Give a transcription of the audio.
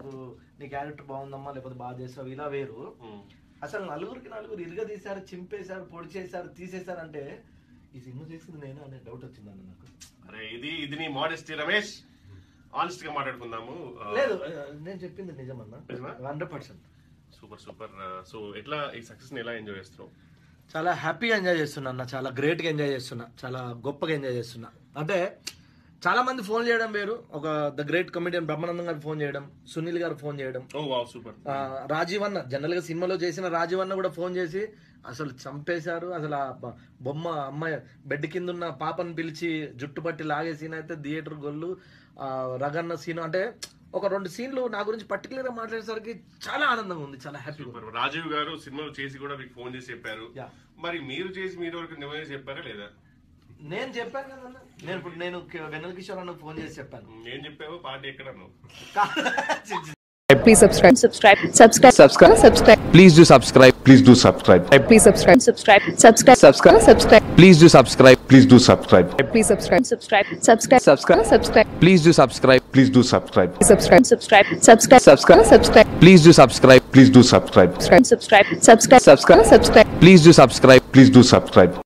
నీ క్యారెక్టర్ బాగుందమ్మా లేకపోతే బాగా చేస్తావు ఇలా వేరు ఉమ్. అసలు నలుగురికి నలుగురు ఇరుగ తీశారు చింపేశారు పొడి చేశారు తీసేశారు అంటే ఈ సినిమా చేసింది నేను అనే డౌట్ వచ్చిందన్న నాకు అరే ఇది ఇది నీ మోడెస్టీ రమేష్ ఆనెస్ట్ గా మాట్లాడుకుందాము ఆ, లేదు నేను చెప్పింది నిజమన్నా నిజమా? Hundred percent super super so ఎట్లా ఈ సక్సెస్ ని ఎలా ఎంజాయ్ చేస్తున్నావు చాలా హ్యాపీగా ఎంజాయ్ చేస్తున్నా అన్న చాలా గ్రేట్గా ఎంజాయ్ చేస్తున్నా చాలా గొప్పగా ఎంజాయ్ చేస్తున్నా అంటే చాలా మంది ఫోన్ చేయడం వేరు ఒక ద గ్రేట్ కమెడియన్ బ్రహ్మానందం గారు ఫోన్ చేయడం సునీల్ గారు ఫోన్ చేయడం ఓ వావ్ సూపర్ ఆ, రాజీవ్ అన్న జనరల్ గా సినిమాలో చేసిన రాజీవ్ అన్న కూడా ఫోన్ చేసి అసలు చంపేశారు అసలు ఆ బ- బొమ్మ అమ్మాయి బెడ్ కింద ఉన్న పాపను పిలిచి జుట్టు పట్టి లాగే సీన్ అయితే థియేటర్ గొల్లు ఆ, రగన్న సీన్ అంటే ఒక రెండు సీన్లు నా గురించి పర్టికులర్ గా మాట్లాడేసరికి చాలా ఆనందంగా ఉంది చాలా హ్యాపీగా ఉంది. సూపర్ రాజీవ్ గారు సినిమాలు చేసి కూడా మీకు ఫోన్ చేసి చెప్పారు Yeah. మరి మీరు చేసి మీరు వరకు నిజమే చెప్పారా లేదా నేను చెప్పాను కదన్న నేను ఇప్పుడు నేను కి- వెన్నెల కిషోర్ అన్నకు ఫోన్ చేసి చెప్పాను ఏం చెప్పావు పార్టీ ఎక్కడ అన్నావు Please subscribe. Subscribe. Subscribe. Subscribe. Subscribe. Please do subscribe. Please do subscribe. Please subscribe. Subscribe. Subscribe. Subscribe. Subscribe. Please do subscribe. Please do subscribe. Please subscribe. Subscribe. Subscribe. Subscribe. Subscribe. Please do subscribe. Please do subscribe. Subscribe. Subscribe. Subscribe. Subscribe. Subscribe. Please do subscribe. Please do subscribe. Subscribe. Subscribe. Subscribe. Subscribe. Subscribe. Please do subscribe. Please do subscribe.